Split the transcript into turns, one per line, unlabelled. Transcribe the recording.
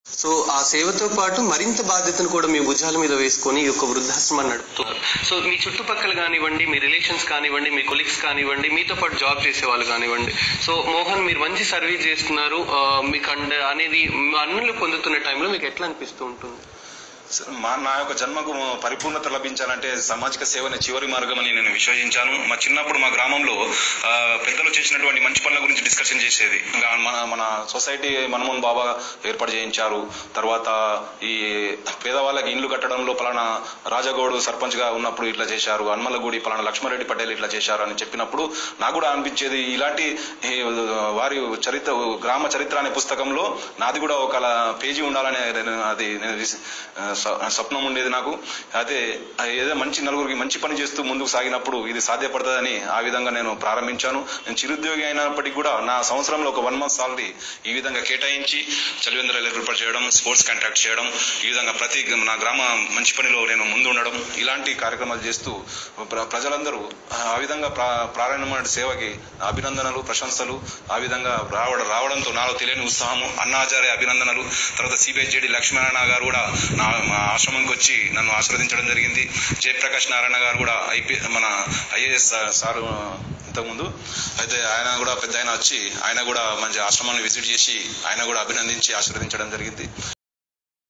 so ఆ సేవతో పాటు మరింత బాధ్యతను కూడా మీ భుజాల మీద వేసుకొని ఈ యొక్క వృద్ధాశ్రమాన్ని నడుపుతున్నారు సో మీ చుట్టుపక్కల కానివ్వండి మీ రిలేషన్స్ కానివ్వండి మీ కొలీగ్స్ కానివ్వండి మీతో పాటు జాబ్ చేసే వాళ్ళు కానివ్వండి సో మోహన్ మీరు మంచి సర్వీస్ చేస్తున్నారు ఆ, మీకు అండ్ అనేది అన్నులు పొందుతున్న టైంలో మీకు ఎట్లా అనిపిస్తూ ఉంటుంది
మా నా యొక్క జన్మకు పరిపూర్ణత లభించాలంటే సామాజిక సేవనే చివరి మార్గం అని నేను విశ్వసించాను మా చిన్నప్పుడు మా గ్రామంలో ఆ, పెద్దలు చేసినటువంటి మంచి పనుల గురించి డిస్కషన్ చేసేది ఇంకా మన మన సొసైటీ మన్మోహన్ బాబా ఏర్పాటు చేయించారు తర్వాత ఈ పేదవాళ్ళకి ఇండ్లు కట్టడంలో పలానా రాజగౌడ్ సర్పంచ్ గా ఉన్నప్పుడు ఇట్లా చేశారు హన్మలగూడి పలానా లక్ష్మారెడ్డి పటేల్ ఇట్లా చేశారు అని చెప్పినప్పుడు నాకు కూడా అనిపించేది ఇలాంటి ఈ, వారి చరిత్ర గ్రామ చరిత్ర అనే పుస్తకంలో నాది కూడా ఒక పేజీ ఉండాలనే నేను అది నేను విస్- ఆ, స్వ- స్వప్నం ఉండేది నాకు అయితే ఏదో మంచి నలుగురికి మంచి పని చేస్తూ ముందుకు సాగినప్పుడు ఇది సాధ్యపడుతుందని ఆ విధంగా నేను ప్రారంభించాను నేను చిరుద్యోగి అయినప్పటికీ కూడా నా సంవత్సరంలో ఒక వన్ మంత్ సాలరీ ఈ విధంగా కేటాయించి చలివేంద్ర ఏర్పాటు చేయడం స్పోర్ట్స్ కాంట్రాక్ట్ చేయడం ఈ విధంగా ప్రతి నా గ్రామ మంచి పనిలో నేను ముందు ఉండడం ఇలాంటి కార్యక్రమాలు చేస్తూ ప్ర- ప్రజలందరూ ఆ విధంగా ప్రా- ప్రారంభమైన సేవకి అభినందనలు ప్రశంసలు ఆ విధంగా రావడం రావడంతో నాలో తెలియని ఉత్సాహము అన్నాచార్య అభినందనలు తర్వాత సిబిఐజేడి లక్ష్మీనారాయణ గారు కూడా నా మా ఆశ్రమంకి వచ్చి నన్ను ఆశీర్వదించడం జరిగింది జయప్రకాష్ నారాయణ గారు కూడా ఐపీ మన ఐఏఎస్ సార్ ఇంతకుముందు అయితే ఆయన కూడా పెద్ద ఆయన వచ్చి ఆయన కూడా మంచి ఆశ్రమాన్ని విజిట్ చేసి ఆయన కూడా అభినందించి ఆశీర్వదించడం జరిగింది